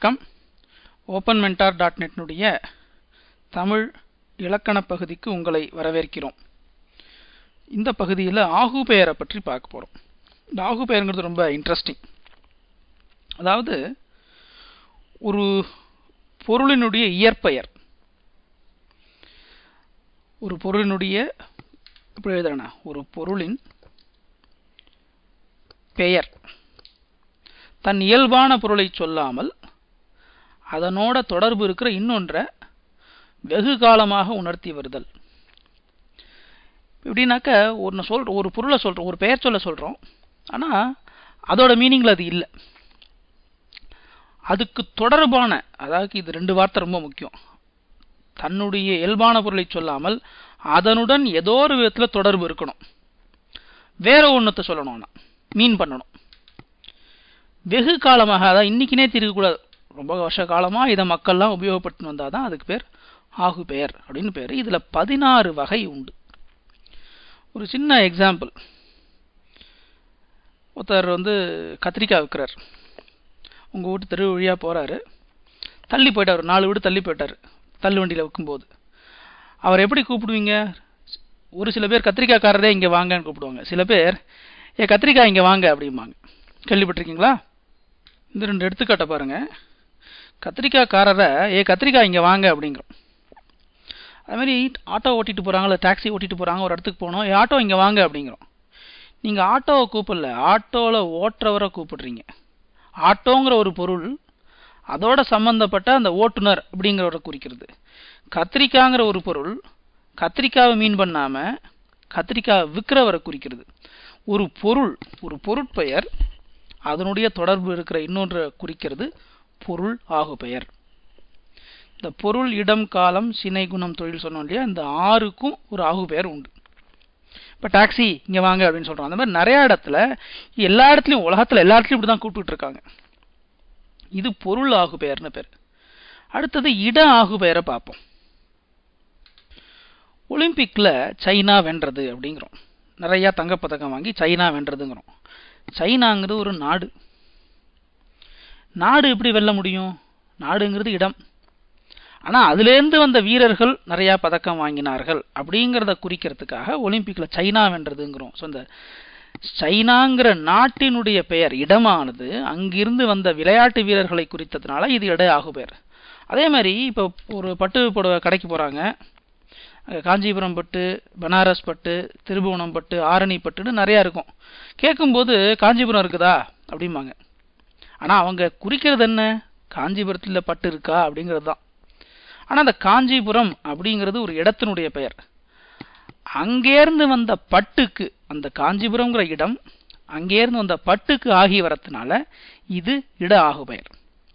வணக்கம் open mentor dot நெட்னுடைய தமிழ் இலக்கணப் பகுதிக்கு உங்களை வரவேற்கிறோம் இந்த பகுதியில் ஆகு பெயரை பற்றி பார்க்க போகிறோம் இந்த ஆகு பெயருங்கிறது ரொம்ப இன்ட்ரெஸ்டிங் அதாவது ஒரு பொருளினுடைய இயற்பெயர் ஒரு பொருளினுடைய எப்படி எழுதுறேன்னா ஒரு பொருளின் பெயர் தன் இயல்பான பொருளை சொல்லாமல் அதனோட தொடர்பு இருக்கிற இன்னொன்றை வெகு காலமாக உணர்த்தி வருதல் எப்படின்னாக்க ஒன்று சொல் ஒரு பொருளை சொல்கிறோம் ஒரு பெயர் சொல்ல சொல்கிறோம் ஆனால் அதோட மீனிங்கில் அது இல்லை அதுக்கு தொடர்பான அதாவது இது ரெண்டு வார்த்தை ரொம்ப முக்கியம் தன்னுடைய இயல்பான பொருளை சொல்லாமல் அதனுடன் ஏதோ ஒரு விதத்தில் தொடர்பு இருக்கணும் வேற ஒன்றத்தை சொல்லணும் ஆனால் மீன் பண்ணணும் வெகு காலமாக அதாவது இன்னைக்குனே இருக்கக்கூடாது ரொம்ப வருஷ காலமாக இதை மக்கள்லாம் உபயோகப்படுத்தி வந்தால் தான் அதுக்கு பேர் ஆகு பெயர் அப்படின்னு பேர் இதில் பதினாறு வகை உண்டு ஒரு சின்ன எக்ஸாம்பிள் ஒருத்தர் வந்து கத்திரிக்காய் விற்கிறார் உங்கள் வீட்டு தெரு வழியாக போகிறாரு தள்ளி போயிட்டார் ஒரு நாலு வீடு தள்ளி போயிட்டார் தள்ளு வண்டியில் விற்கும்போது அவர் எப்படி கூப்பிடுவீங்க ஒரு சில பேர் கத்திரிக்காய்க்காரரே இங்கே வாங்கன்னு கூப்பிடுவாங்க சில பேர் ஏ கத்திரிக்காய் இங்கே வாங்க அப்படிம்பாங்க கேள்விப்பட்டிருக்கீங்களா இந்த ரெண்டு எடுத்துக்காட்ட பாருங்க கத்திரிக்காய்க்காரரை ஏ கத்திரிக்காய் இங்கே வாங்க அப்படிங்கிறோம் அது மாதிரி ஆட்டோ ஓட்டிட்டு போகிறாங்க இல்லை டாக்ஸி ஓட்டிட்டு போகிறாங்க ஒரு இடத்துக்கு போனோம் ஏ ஆட்டோ இங்கே வாங்க அப்படிங்கிறோம் நீங்கள் ஆட்டோவை கூப்பிடல ஆட்டோவில் ஓட்டுறவரை கூப்பிடுறீங்க ஆட்டோங்கிற ஒரு பொருள் அதோட சம்பந்தப்பட்ட அந்த ஓட்டுநர் அப்படிங்கிறவரை குறிக்கிறது கத்திரிக்காய்ங்கிற ஒரு பொருள் கத்திரிக்காவை மீன் பண்ணாமல் கத்திரிக்காய் விற்கிறவரை குறிக்கிறது ஒரு பொருள் ஒரு பொருட்பெயர் அதனுடைய தொடர்பு இருக்கிற இன்னொன்றை குறிக்கிறது பொருள் ஆகு பெயர் இந்த பொருள் இடம் காலம் சினை குணம் தொழில் சொன்னோம் இல்லையா இந்த ஆறுக்கும் ஒரு ஆகு பெயர் உண்டு இப்போ டாக்ஸி இங்கே வாங்க அப்படின்னு சொல்கிறோம் அந்த மாதிரி நிறைய இடத்துல எல்லா இடத்துலையும் உலகத்தில் எல்லா இடத்துலையும் இப்படி தான் கூப்பிட்டு இருக்காங்க இது பொருள் ஆகு பெயர்னு பேர் அடுத்தது இட ஆகு பெயரை பார்ப்போம் ஒலிம்பிக்கில் சைனா வென்றது அப்படிங்கிறோம் நிறையா தங்கப்பதக்கம் வாங்கி சைனா வென்றதுங்கிறோம் சைனாங்கிறது ஒரு நாடு நாடு எப்படி வெல்ல முடியும் நாடுங்கிறது இடம் ஆனால் அதுலேருந்து வந்த வீரர்கள் நிறையா பதக்கம் வாங்கினார்கள் அப்படிங்கிறத குறிக்கிறதுக்காக ஒலிம்பிக்கில் சைனா வென்றதுங்கிறோம் ஸோ இந்த சைனாங்கிற நாட்டினுடைய பெயர் இடமானது அங்கிருந்து வந்த விளையாட்டு வீரர்களை குறித்ததுனால இது இட ஆகு பெயர் அதே மாதிரி இப்போ ஒரு பட்டு புடவை கடைக்கு போகிறாங்க காஞ்சிபுரம் பட்டு பனாரஸ் பட்டு திருபுவனம் பட்டு ஆரணி பட்டுன்னு நிறையா இருக்கும் கேட்கும்போது காஞ்சிபுரம் இருக்குதா அப்படிம்பாங்க ஆனால் அவங்க குறிக்கிறது என்ன காஞ்சிபுரத்தில் பட்டு இருக்கா அப்படிங்கிறது தான் ஆனால் அந்த காஞ்சிபுரம் அப்படிங்கிறது ஒரு இடத்தினுடைய பெயர் அங்கேருந்து வந்த பட்டுக்கு அந்த காஞ்சிபுரம்ங்கிற இடம் அங்கேருந்து வந்த பட்டுக்கு ஆகி வரதுனால இது இட ஆகு பெயர்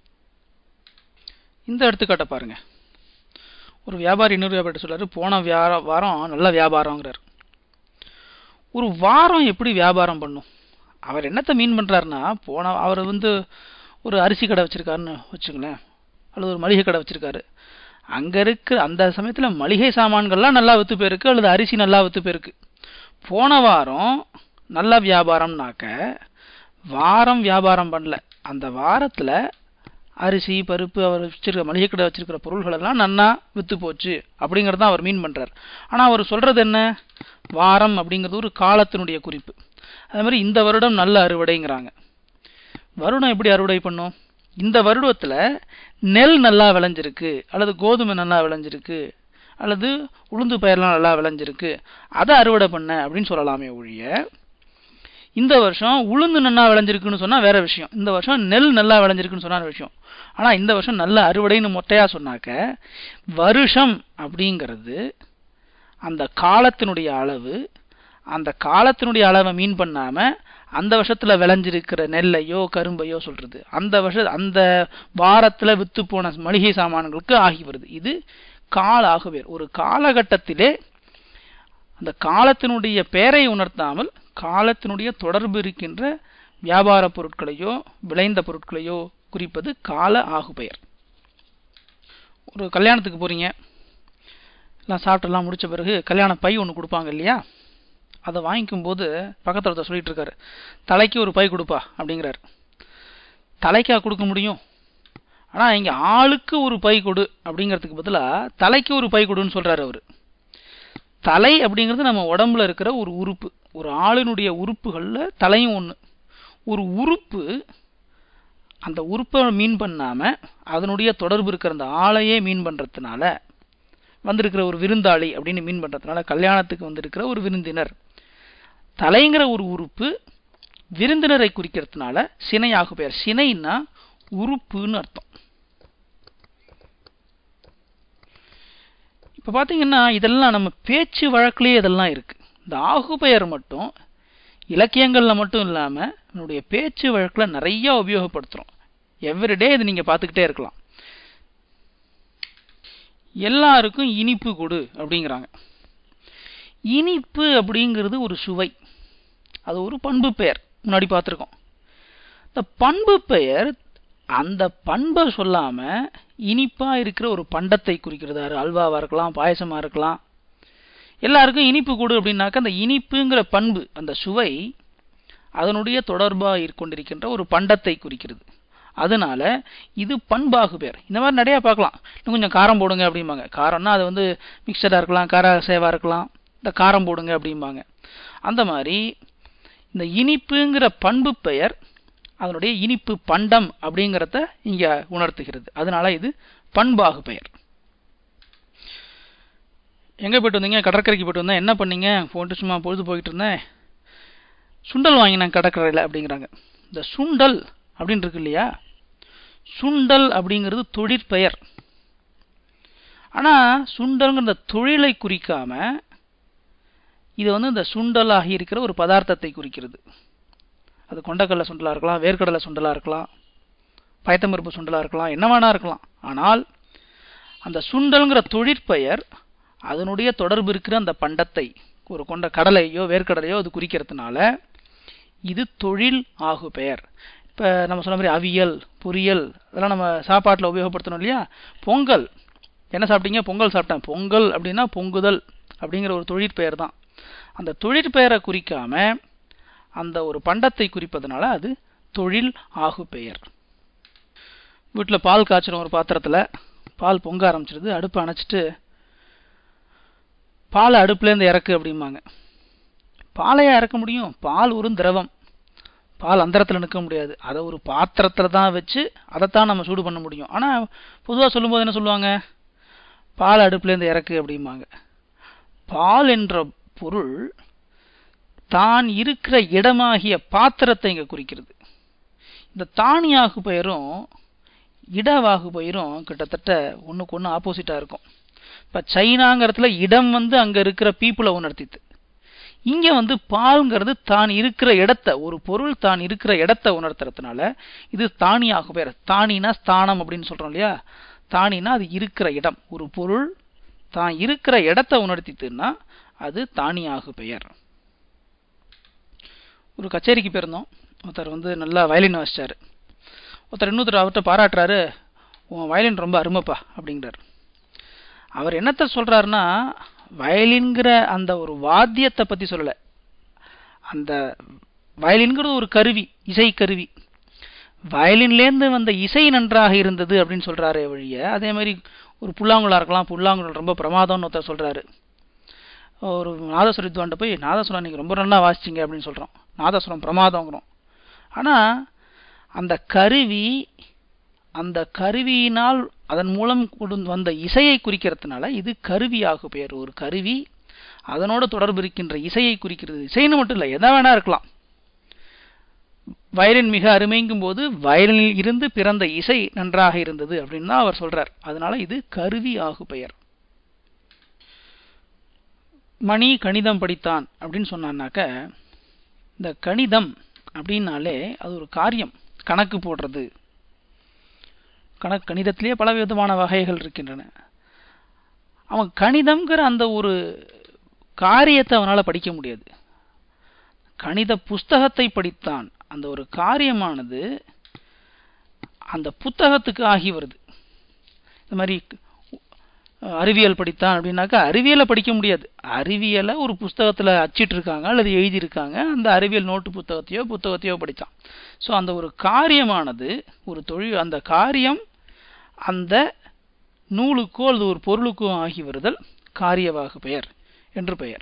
இந்த எடுத்துக்காட்டை பாருங்க ஒரு வியாபாரி இன்னொரு வியாபாரி சொல்றாரு போன வியார வாரம் நல்ல வியாபாரங்கிறார் ஒரு வாரம் எப்படி வியாபாரம் பண்ணும் அவர் என்னத்தை மீன் பண்ணுறாருன்னா போன அவர் வந்து ஒரு அரிசி கடை வச்சுருக்காருன்னு வச்சுங்களேன் அல்லது ஒரு மளிகை கடை வச்சுருக்காரு அங்கே இருக்க அந்த சமயத்தில் மளிகை சாமான்கள்லாம் நல்லா விற்று போயிருக்கு அல்லது அரிசி நல்லா விற்று போயிருக்கு போன வாரம் நல்ல வியாபாரம்னாக்க வாரம் வியாபாரம் பண்ணல அந்த வாரத்தில் அரிசி பருப்பு அவர் வச்சிருக்க மளிகை கடை வச்சிருக்கிற பொருள்கள் எல்லாம் நன்னா விற்று போச்சு அப்படிங்கிறது தான் அவர் மீன் பண்ணுறார் ஆனால் அவர் சொல்கிறது என்ன வாரம் அப்படிங்கிறது ஒரு காலத்தினுடைய குறிப்பு அதே மாதிரி இந்த வருடம் நல்ல அறுவடைங்கிறாங்க வருடம் எப்படி அறுவடை பண்ணும் இந்த வருடத்தில் நெல் நல்லா விளைஞ்சிருக்கு அல்லது கோதுமை நல்லா விளைஞ்சிருக்கு அல்லது உளுந்து பயிரெலாம் நல்லா விளைஞ்சிருக்கு அதை அறுவடை பண்ண அப்படின்னு சொல்லலாமே ஒழிய இந்த வருஷம் உளுந்து நல்லா விளைஞ்சிருக்குன்னு சொன்னால் வேற விஷயம் இந்த வருஷம் நெல் நல்லா விளைஞ்சிருக்குன்னு சொன்ன விஷயம் ஆனால் இந்த வருஷம் நல்ல அறுவடைன்னு மொட்டையாக சொன்னாக்க வருஷம் அப்படிங்கிறது அந்த காலத்தினுடைய அளவு அந்த காலத்தினுடைய அளவை மீன் பண்ணாமல் அந்த வருஷத்தில் விளைஞ்சிருக்கிற நெல்லையோ கரும்பையோ சொல்கிறது அந்த வருஷ அந்த வாரத்தில் விற்று போன மளிகை சாமான்களுக்கு ஆகி வருது இது கால ஆகுவேர் ஒரு காலகட்டத்திலே அந்த காலத்தினுடைய பெயரை உணர்த்தாமல் காலத்தினுடைய தொடர்பு இருக்கின்ற வியாபார பொருட்களையோ விளைந்த பொருட்களையோ குறிப்பது கால ஆகுபெயர் ஒரு கல்யாணத்துக்கு போகிறீங்க எல்லாம் சாப்பிட்டெல்லாம் முடித்த பிறகு கல்யாண பை ஒன்று கொடுப்பாங்க இல்லையா அதை வாங்கிக்கும் போது பக்கத்தில் ஒருத்தர் சொல்லிட்டு இருக்காரு தலைக்கு ஒரு பை கொடுப்பா அப்படிங்கிறாரு தலைக்கா கொடுக்க முடியும் ஆனா இங்க ஆளுக்கு ஒரு பை கொடு அப்படிங்கிறதுக்கு பதிலா தலைக்கு ஒரு பை கொடுன்னு சொல்றாரு அவரு தலை அப்படிங்கிறது நம்ம உடம்புல இருக்கிற ஒரு உறுப்பு ஒரு ஆளினுடைய உறுப்புகள்ல தலையும் ஒண்ணு ஒரு உறுப்பு அந்த உறுப்பை மீன் பண்ணாம அதனுடைய தொடர்பு இருக்கிற அந்த ஆளையே மீன் பண்றதுனால வந்திருக்கிற ஒரு விருந்தாளி அப்படின்னு மீன் பண்றதுனால கல்யாணத்துக்கு வந்திருக்கிற ஒரு விருந்தினர் தலைங்கிற ஒரு உறுப்பு விருந்தினரை குறிக்கிறதுனால சினையாக பெயர் சினைன்னா உறுப்புன்னு அர்த்தம் இப்ப பாத்தீங்கன்னா இதெல்லாம் நம்ம பேச்சு வழக்கிலேயே இதெல்லாம் இருக்கு இந்த ஆகு பெயர் மட்டும் இலக்கியங்கள்ல மட்டும் இல்லாம நம்முடைய பேச்சு வழக்குல நிறைய உபயோகப்படுத்துறோம் எவ்ரிடே இது நீங்க பார்த்துக்கிட்டே இருக்கலாம் எல்லாருக்கும் இனிப்பு கொடு அப்படிங்கிறாங்க இனிப்பு அப்படிங்கிறது ஒரு சுவை அது ஒரு பண்பு பெயர் முன்னாடி பார்த்துருக்கோம் இந்த பண்பு பெயர் அந்த பண்பை சொல்லாம இனிப்பா இருக்கிற ஒரு பண்டத்தை குறிக்கிறது அது அல்வாவா இருக்கலாம் பாயசமா இருக்கலாம் எல்லாருக்கும் இனிப்பு கொடு அப்படின்னாக்க அந்த இனிப்புங்கிற பண்பு அந்த சுவை அதனுடைய தொடர்பா கொண்டிருக்கின்ற ஒரு பண்டத்தை குறிக்கிறது அதனால இது பண்பாகு பேர் இந்த மாதிரி நிறைய பார்க்கலாம் இன்னும் கொஞ்சம் காரம் போடுங்க அப்படிம்பாங்க காரம்னா அது வந்து மிக்சடா இருக்கலாம் கார சேவா இருக்கலாம் இந்த காரம் போடுங்க அப்படிம்பாங்க அந்த மாதிரி இந்த இனிப்புங்கிற பண்பு பெயர் அதனுடைய இனிப்பு பண்டம் அப்படிங்கிறத இங்க உணர்த்துகிறது அதனால இது பண்பாகு பெயர் எங்க போயிட்டு வந்தீங்க கடற்கரைக்கு போயிட்டு வந்தேன் என்ன பண்ணீங்க போட்டு சும்மா பொழுது போயிட்டு இருந்தேன் சுண்டல் வாங்கினேன் கடற்கரையில் அப்படிங்கிறாங்க இந்த சுண்டல் அப்படின்னு இருக்கு இல்லையா சுண்டல் அப்படிங்கிறது தொழிற்பெயர் ஆனா சுண்டல்ங்கிற இந்த தொழிலை குறிக்காம இது வந்து இந்த சுண்டலாகி இருக்கிற ஒரு பதார்த்தத்தை குறிக்கிறது அது கொண்டக்கடலை சுண்டலா இருக்கலாம் வேர்க்கடலை சுண்டலா இருக்கலாம் பயத்தம்பருப்பு சுண்டலா இருக்கலாம் என்ன வேணா இருக்கலாம் ஆனால் அந்த சுண்டல்ங்கிற தொழிற்பெயர் அதனுடைய தொடர்பு இருக்கிற அந்த பண்டத்தை ஒரு கொண்ட கடலையோ வேர்க்கடலையோ அது குறிக்கிறதுனால இது தொழில் ஆகு பெயர் இப்போ நம்ம சொன்ன மாதிரி அவியல் பொரியல் அதெல்லாம் நம்ம சாப்பாட்டில் உபயோகப்படுத்தணும் இல்லையா பொங்கல் என்ன சாப்பிட்டீங்க பொங்கல் சாப்பிட்டேன் பொங்கல் அப்படின்னா பொங்குதல் அப்படிங்கிற ஒரு தொழிற்பெயர் தான் அந்த தொழிற்பெயரை குறிக்காம அந்த ஒரு பண்டத்தை குறிப்பதனால அது தொழில் ஆகு பெயர் வீட்டில் பால் காய்ச்சுறோம் ஒரு பாத்திரத்தில் பால் பொங்க ஆரம்பிச்சிருது அடுப்பை அணைச்சிட்டு பாலை அடுப்புலேருந்து இறக்கு அப்படிம்பாங்க பாலையா இறக்க முடியும் பால் ஒரு திரவம் பால் அந்தரத்தில் நிற்க முடியாது அதை ஒரு பாத்திரத்தில் தான் வச்சு அதைத்தான் நம்ம சூடு பண்ண முடியும் ஆனால் பொதுவாக சொல்லும்போது என்ன சொல்லுவாங்க பால் அடுப்புலேருந்து இறக்கு அப்படிம்பாங்க பால் என்ற பொருள் தான் இருக்கிற இடமாகிய பாத்திரத்தை இங்க குறிக்கிறது இந்த தானியாகு பெயரும் இடவாகு பெயரும் கிட்டத்தட்ட ஒண்ணுக்கு ஒண்ணு ஆப்போசிட்டா இருக்கும் இப்ப சைனாங்கிறதுல இடம் வந்து அங்க இருக்கிற பீப்புளை உணர்த்தித்து இங்க வந்து பால்ங்கிறது தான் இருக்கிற இடத்த ஒரு பொருள் தான் இருக்கிற இடத்த உணர்த்துறதுனால இது தானியாகு பெயர் தானினா ஸ்தானம் அப்படின்னு சொல்றோம் இல்லையா தானினா அது இருக்கிற இடம் ஒரு பொருள் தான் இருக்கிற இடத்த உணர்த்தித்துன்னா அது தானியாகு பெயர் ஒரு கச்சேரிக்கு போயிருந்தோம் ஒருத்தர் வந்து நல்லா வயலின் வாசிச்சாரு ஒருத்தர் இன்னொருத்தர் அவர்கிட்ட பாராட்டுறாரு உன் வயலின் ரொம்ப அருமைப்பா அப்படிங்கிறார் அவர் என்னத்த சொல்றாருன்னா வயலின்கிற அந்த ஒரு வாத்தியத்தை பத்தி சொல்லல அந்த வயலின்கிறது ஒரு கருவி இசை கருவி வயலின்லேருந்து வந்த இசை நன்றாக இருந்தது அப்படின்னு சொல்றாரு வழிய அதே மாதிரி ஒரு புல்லாங்குழலா இருக்கலாம் புல்லாங்குழல் ரொம்ப பிரமாதம்னு ஒருத்தர் சொல்றாரு ஒரு நாதஸ்வர வித்வான்ட்ட போய் நாதஸ்வரம் நீங்க ரொம்ப நல்லா வாசிச்சிங்க அப்படின்னு சொல்றோம் நாதஸ்வரம் பிரமாதங்கிறோம் ஆனா அந்த கருவி அந்த கருவியினால் அதன் மூலம் கொண்டு வந்த இசையை குறிக்கிறதுனால இது கருவியாக பெயர் ஒரு கருவி அதனோட தொடர்பு இருக்கின்ற இசையை குறிக்கிறது இசைன்னு மட்டும் இல்லை எதா வேணா இருக்கலாம் வயலின் மிக அருமைங்கும் போது வயலினில் இருந்து பிறந்த இசை நன்றாக இருந்தது அப்படின்னு தான் அவர் சொல்றார் அதனால இது கருவி ஆகு பெயர் மணி கணிதம் படித்தான் அப்படின்னு சொன்னான்னாக்க இந்த கணிதம் அப்படின்னாலே அது ஒரு காரியம் கணக்கு போடுறது கணக்கு கணிதத்திலேயே பல விதமான வகைகள் இருக்கின்றன அவன் கணிதம்ங்கிற அந்த ஒரு காரியத்தை அவனால படிக்க முடியாது கணித புஸ்தகத்தை படித்தான் அந்த ஒரு காரியமானது அந்த புத்தகத்துக்கு ஆகி வருது இந்த மாதிரி அறிவியல் படித்தான் அப்படின்னாக்கா அறிவியலை படிக்க முடியாது அறிவியலை ஒரு புஸ்தகத்தில் அச்சிட்டு இருக்காங்க அல்லது எழுதியிருக்காங்க அந்த அறிவியல் நோட்டு புத்தகத்தையோ புத்தகத்தையோ படித்தான் ஸோ அந்த ஒரு காரியமானது ஒரு தொழில் அந்த காரியம் அந்த நூலுக்கோ அல்லது ஒரு பொருளுக்கோ ஆகி வருதல் காரியவாகு பெயர் என்று பெயர்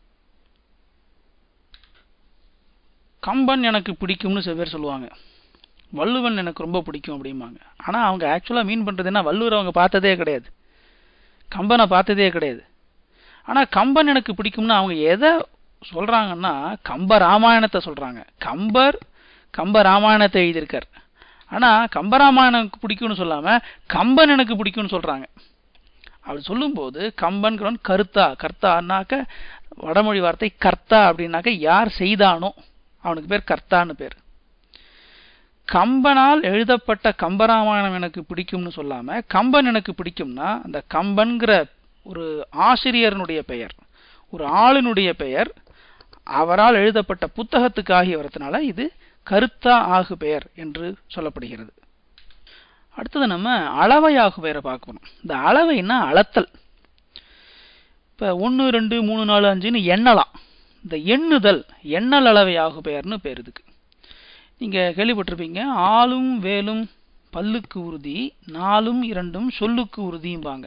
கம்பன் எனக்கு பிடிக்கும்னு சில பேர் சொல்லுவாங்க வள்ளுவன் எனக்கு ரொம்ப பிடிக்கும் அப்படிம்பாங்க ஆனால் அவங்க ஆக்சுவலாக மீன் பண்ணுறது என்ன வள்ளுவர் அவங்க பார்த்ததே கிடையாது கம்பனை பார்த்ததே கிடையாது ஆனால் கம்பன் எனக்கு பிடிக்கும்னா அவங்க எதை சொல்கிறாங்கன்னா கம்ப ராமாயணத்தை சொல்கிறாங்க கம்பர் கம்ப ராமாயணத்தை எழுதியிருக்கார் ஆனால் கம்பராமாயணம் எனக்கு பிடிக்கும்னு சொல்லாமல் கம்பன் எனக்கு பிடிக்கும்னு சொல்கிறாங்க அப்படி சொல்லும்போது கம்பன்கிறவன் கருத்தா கர்த்தான்னாக்க வடமொழி வார்த்தை கர்த்தா அப்படின்னாக்க யார் செய்தானோ அவனுக்கு பேர் கர்த்தான்னு பேர் கம்பனால் எழுதப்பட்ட கம்பராமாயணம் எனக்கு பிடிக்கும்னு சொல்லாம கம்பன் எனக்கு பிடிக்கும்னா அந்த கம்பன்கிற ஒரு ஆசிரியரனுடைய பெயர் ஒரு ஆளினுடைய பெயர் அவரால் எழுதப்பட்ட புத்தகத்துக்கு ஆகி வரதுனால இது கருத்தா ஆகு பெயர் என்று சொல்லப்படுகிறது அடுத்தது நம்ம அளவை ஆகு பெயரை பார்க்கணும் இந்த அளவைன்னா அளத்தல் இப்போ ஒன்று ரெண்டு மூணு நாலு அஞ்சுன்னு எண்ணலாம் இந்த எண்ணுதல் எண்ணல் அளவை ஆகு பெயர்னு பேர் இதுக்கு நீங்கள் கேள்விப்பட்டிருப்பீங்க ஆளும் வேலும் பல்லுக்கு உறுதி நாலும் இரண்டும் சொல்லுக்கு உறுதியும்பாங்க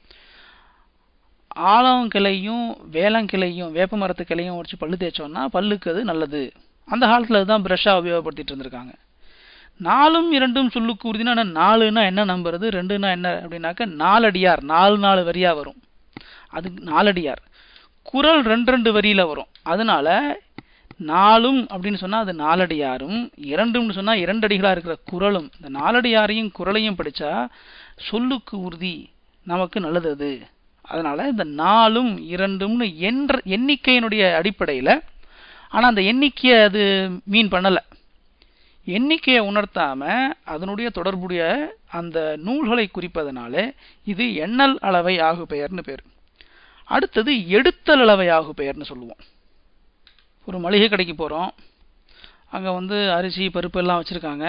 ஆழம் கிளையும் வேளங்கிளையும் வேப்ப மரத்து கிளையும் உடச்சி பல்லு தேய்ச்சோம்னா பல்லுக்கு அது நல்லது அந்த காலத்தில் அதுதான் ப்ரஷ்ஷாக உபயோகப்படுத்திட்டு இருந்திருக்காங்க நாலும் இரண்டும் சொல்லுக்கு உறுதினா நாலுனா என்ன நம்புறது ரெண்டுனா என்ன அப்படின்னாக்க நாலடியார் நாலு நாலு வரியா வரும் அது நாலடியார் குரல் ரெண்டு ரெண்டு வரியில வரும் அதனால நாலும் அப்படின்னு சொன்னா அது நாலடியாரும் இரண்டும்னு சொன்னா இரண்டடிகளா இருக்கிற குரலும் இந்த நாலடியாரையும் குரலையும் படிச்சா சொல்லுக்கு உறுதி நமக்கு நல்லது அது அதனால இந்த நாலும் இரண்டும்னு என்ற எண்ணிக்கையினுடைய அடிப்படையில் ஆனா அந்த எண்ணிக்கையை அது மீன் பண்ணல எண்ணிக்கையை உணர்த்தாம அதனுடைய தொடர்புடைய அந்த நூல்களை குறிப்பதனால இது எண்ணல் அளவை ஆகு பெயர்னு பேர் அடுத்தது எடுத்தல் அளவை ஆகு பெயர்னு சொல்லுவோம் ஒரு மளிகை கடைக்கு போகிறோம் அங்கே வந்து அரிசி பருப்பு எல்லாம் வச்சுருக்காங்க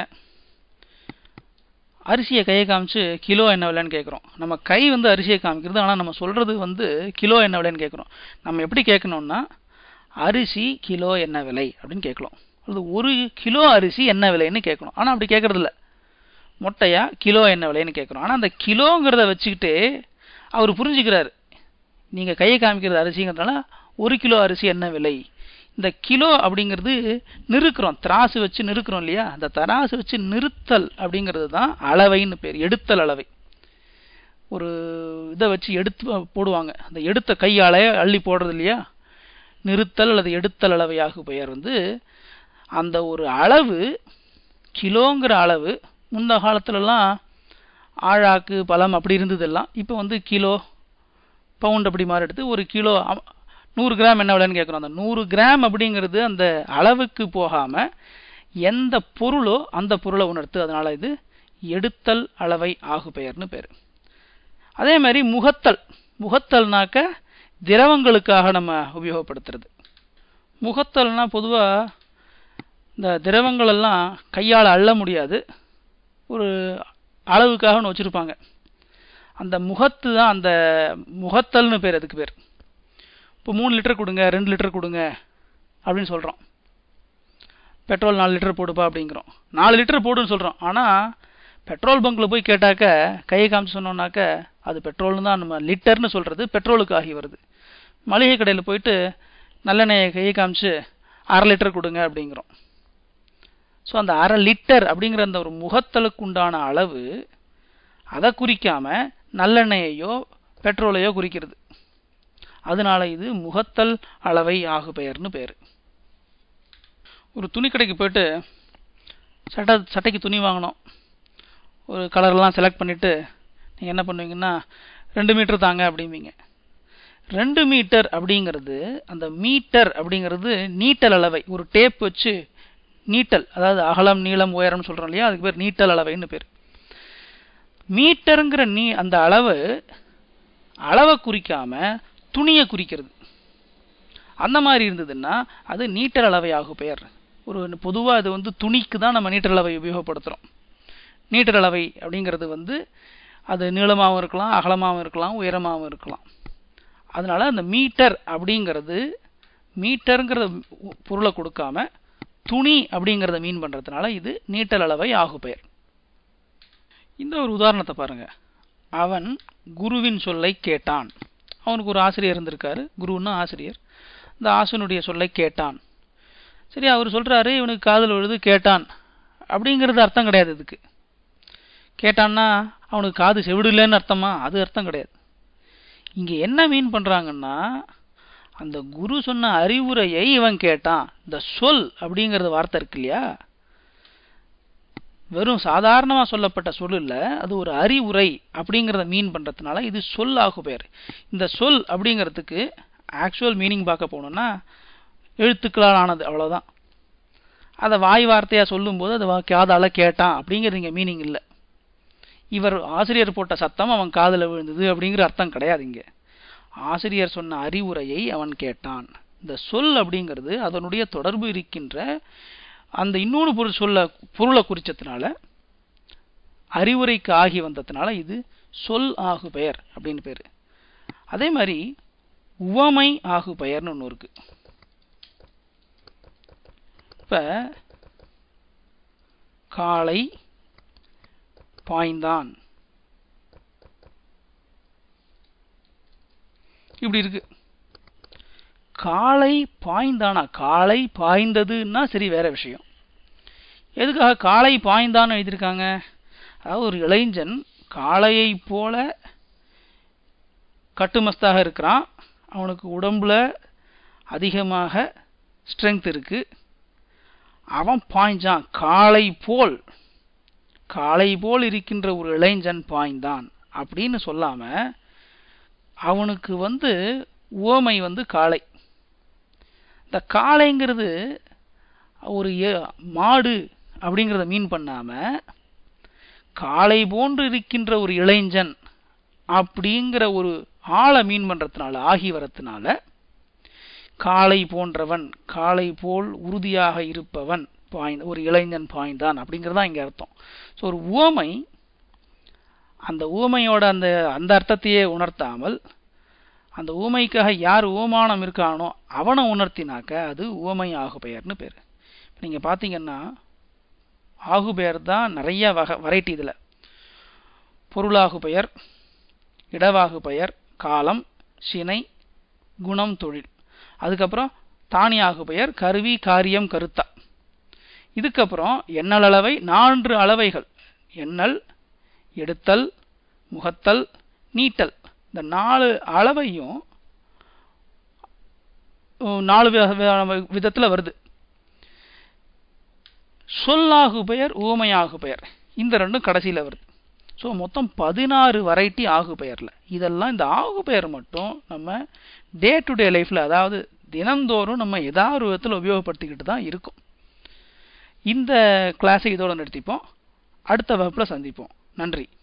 அரிசியை கையை காமிச்சு கிலோ என்ன விலைன்னு கேட்குறோம் நம்ம கை வந்து அரிசியை காமிக்கிறது ஆனால் நம்ம சொல்கிறது வந்து கிலோ என்ன விலைன்னு கேட்குறோம் நம்ம எப்படி கேட்கணும்னா அரிசி கிலோ என்ன விலை அப்படின்னு கேட்கலாம் அல்லது ஒரு கிலோ அரிசி என்ன விலைன்னு கேட்கணும் ஆனால் அப்படி கேட்கறது இல்ல மொட்டையா கிலோ என்ன விலைன்னு கேட்குறோம் ஆனால் அந்த கிலோங்கிறத வச்சுக்கிட்டு அவர் புரிஞ்சுக்கிறாரு நீங்கள் கையை காமிக்கிறது அரிசிங்கிறதுனால ஒரு கிலோ அரிசி என்ன விலை இந்த கிலோ அப்படிங்கிறது நிறுக்கிறோம் திராசு வச்சு நிறுக்கிறோம் இல்லையா அந்த தராசு வச்சு நிறுத்தல் அப்படிங்கிறது தான் அளவைன்னு பேர் எடுத்தல் அளவை ஒரு இதை வச்சு எடுத்து போடுவாங்க அந்த எடுத்த கையால அள்ளி போடுறது இல்லையா நிறுத்தல் அல்லது எடுத்தல் அளவையாக பெயர் வந்து அந்த ஒரு அளவு கிலோங்கிற அளவு முந்த காலத்துலலாம் ஆழாக்கு பழம் அப்படி இருந்ததெல்லாம் இப்போ வந்து கிலோ பவுண்ட் அப்படி மாறி எடுத்து ஒரு கிலோ நூறு கிராம் என்ன விலைன்னு கேட்குறோம் அந்த நூறு கிராம் அப்படிங்கிறது அந்த அளவுக்கு போகாம எந்த பொருளோ அந்த பொருளை உணர்த்து அதனால இது எடுத்தல் அளவை ஆகு பெயர்னு பேர் அதே மாதிரி முகத்தல் முகத்தல்னாக்க திரவங்களுக்காக நம்ம உபயோகப்படுத்துறது முகத்தல்னா பொதுவா இந்த திரவங்கள் எல்லாம் கையால் அள்ள முடியாது ஒரு அளவுக்காக ஒன்று வச்சுருப்பாங்க அந்த முகத்து தான் அந்த முகத்தல்னு பேர் அதுக்கு பேர் இப்போ மூணு லிட்டர் கொடுங்க ரெண்டு லிட்டர் கொடுங்க அப்படின்னு சொல்கிறோம் பெட்ரோல் நாலு லிட்டர் போடுப்பா அப்படிங்கிறோம் நாலு லிட்டர் போடுன்னு சொல்கிறோம் ஆனால் பெட்ரோல் பங்க்கில் போய் கேட்டாக்க கையை காமிச்சு சொன்னோம்னாக்க அது பெட்ரோல்னு தான் நம்ம லிட்டர்னு சொல்கிறது பெட்ரோலுக்கு ஆகி வருது மளிகை கடையில் போயிட்டு நல்லெண்ணெயை கையை காமிச்சு அரை லிட்டர் கொடுங்க அப்படிங்கிறோம் ஸோ அந்த அரை லிட்டர் அப்படிங்கிற அந்த ஒரு முகத்தலுக்கு உண்டான அளவு அதை குறிக்காம நல்லெண்ணெயையோ பெட்ரோலையோ குறிக்கிறது அதனால இது முகத்தல் அளவை ஆகு பெயர்னு பேர் ஒரு துணி கடைக்கு போயிட்டு சட்டை சட்டைக்கு துணி வாங்கினோம் ஒரு கலர்லாம் செலக்ட் பண்ணிவிட்டு நீங்கள் என்ன பண்ணுவீங்கன்னா ரெண்டு மீட்டர் தாங்க அப்படிம்பீங்க ரெண்டு மீட்டர் அப்படிங்கிறது அந்த மீட்டர் அப்படிங்கிறது நீட்டல் அளவை ஒரு டேப் வச்சு நீட்டல் அதாவது அகலம் நீளம் உயரம் சொல்கிறோம் இல்லையா அதுக்கு பேர் நீட்டல் அளவைன்னு பேர் மீட்டருங்கிற நீ அந்த அளவு அளவை குறிக்காம துணியை குறிக்கிறது அந்த மாதிரி இருந்ததுன்னா அது நீட்டல் அளவை ஆகும் பெயர் ஒரு பொதுவாக இது வந்து துணிக்கு தான் நம்ம நீட்டல் அளவை உபயோகப்படுத்துகிறோம் நீட்டல் அளவை அப்படிங்கிறது வந்து அது நீளமாகவும் இருக்கலாம் அகலமாகவும் இருக்கலாம் உயரமாகவும் இருக்கலாம் அதனால அந்த மீட்டர் அப்படிங்கிறது மீட்டருங்கிற பொருளை கொடுக்காம துணி அப்படிங்கிறத மீன் பண்ணுறதுனால இது நீட்டல் அளவை ஆகு பெயர் இந்த ஒரு உதாரணத்தை பாருங்க அவன் குருவின் சொல்லை கேட்டான் அவனுக்கு ஒரு ஆசிரியர் இருந்திருக்காரு குருன்னா ஆசிரியர் இந்த ஆசனுடைய சொல்லை கேட்டான் சரி அவர் சொல்றாரு இவனுக்கு காதல் விழுது கேட்டான் அப்படிங்கிறது அர்த்தம் கிடையாது இதுக்கு கேட்டான்னா அவனுக்கு காது செவிடலன்னு அர்த்தமா அது அர்த்தம் கிடையாது இங்க என்ன மீன் பண்றாங்கன்னா அந்த குரு சொன்ன அறிவுரையை இவன் கேட்டான் இந்த சொல் அப்படிங்கறது வார்த்தை இருக்கு இல்லையா வெறும் சாதாரணமா சொல்லப்பட்ட சொல் இல்ல அது ஒரு அறிவுரை அப்படிங்கறத மீன் பண்றதுனால இது சொல் ஆகு பெயர் இந்த சொல் அப்படிங்கிறதுக்கு ஆக்சுவல் மீனிங் பார்க்க போனோம்னா எழுத்துக்களால் ஆனது அவ்வளவுதான் அதை வாய் வார்த்தையா சொல்லும்போது அது வா- காதால கேட்டான் அப்படிங்கிறது இங்க மீனிங் இல்லை இவர் ஆசிரியர் போட்ட சத்தம் அவன் காதுல விழுந்தது அப்படிங்கிற அர்த்தம் கிடையாது இங்க ஆசிரியர் சொன்ன அறிவுரையை அவன் கேட்டான் இந்த சொல் அப்படிங்கிறது அதனுடைய தொடர்பு இருக்கின்ற அந்த இன்னொரு பொருள் சொல்ல பொருளை குறிச்சதுனால அறிவுரைக்கு ஆகி வந்ததுனால இது சொல் ஆகு பெயர் அப்படின்னு பேரு அதே மாதிரி உவமை ஆகு பெயர்னு ஒன்று இருக்கு இப்ப காளை பாய்ந்தான் இப்படி இருக்கு காளை பாய்ந்தானா காளை பாய்ந்ததுன்னா சரி வேற விஷயம் எதுக்காக காளை பாய்ந்தான்னு எழுதியிருக்காங்க அதாவது ஒரு இளைஞன் காளையை போல கட்டுமஸ்தாக இருக்கிறான் அவனுக்கு உடம்புல அதிகமாக ஸ்ட்ரென்த் இருக்கு அவன் பாய்ஞ்சான் காளை போல் காளை போல் இருக்கின்ற ஒரு இளைஞன் பாய்ந்தான் அப்படின்னு சொல்லாம அவனுக்கு வந்து உவமை வந்து காளை இந்த காளைங்கிறது ஒரு எ- மாடு அப்படிங்கிறத மீன் பண்ணாம காளை போன்று இருக்கின்ற ஒரு இளைஞன் அப்படிங்கிற ஒரு ஆளை மீன் பண்றதுனால ஆகி வரதுனால காளை போன்றவன் காளை போல் உறுதியாக இருப்பவன் பாய்ந்த ஒரு இளைஞன் பாய்ந்தான் அப்படிங்கிறது தான் இங்க அர்த்தம் ஸோ ஒரு உவமை அந்த உவமையோட அந்த அந்த அர்த்தத்தையே உணர்த்தாமல் அந்த ஊமைக்காக யார் உவமானம் இருக்கானோ அவனை உணர்த்தினாக்க அது உவமை ஆகு பெயர்னு பேர் இப்ப நீங்க பாத்தீங்கன்னா ஆகு பெயர் தான் நிறைய வகை வெரைட்டி இதுல பொருளாகு பெயர் இடவாகு பெயர் காலம் சினை குணம் தொழில் அதுக்கப்புறம் தானியாகு பெயர் கருவி காரியம் கருத்தா இதுக்கப்புறம் எண்ணல் அளவை நான்கு அளவைகள் எண்ணல் எடுத்தல் முகத்தல் நீட்டல் இந்த நாலு அளவையும் உம், நாலு வி- வி- விதத்துல வருது சொல்லாகு பெயர் ஊமையாகு பெயர் இந்த ரெண்டும் கடைசியில வருது ஸோ மொத்தம் பதினாறு வெரைட்டி ஆகு பெயர்ல இதெல்லாம் இந்த ஆகு பெயர் மட்டும் நம்ம டே டு டே லைஃப்ல அதாவது தினந்தோறும் நம்ம ஏதாவது ஒரு விதத்தில் உபயோகப்படுத்திக்கிட்டு தான் இருக்கும் இந்த கிளாஸை இதோட நிறுத்திப்போம் அடுத்த வகுப்புல சந்திப்போம் நன்றி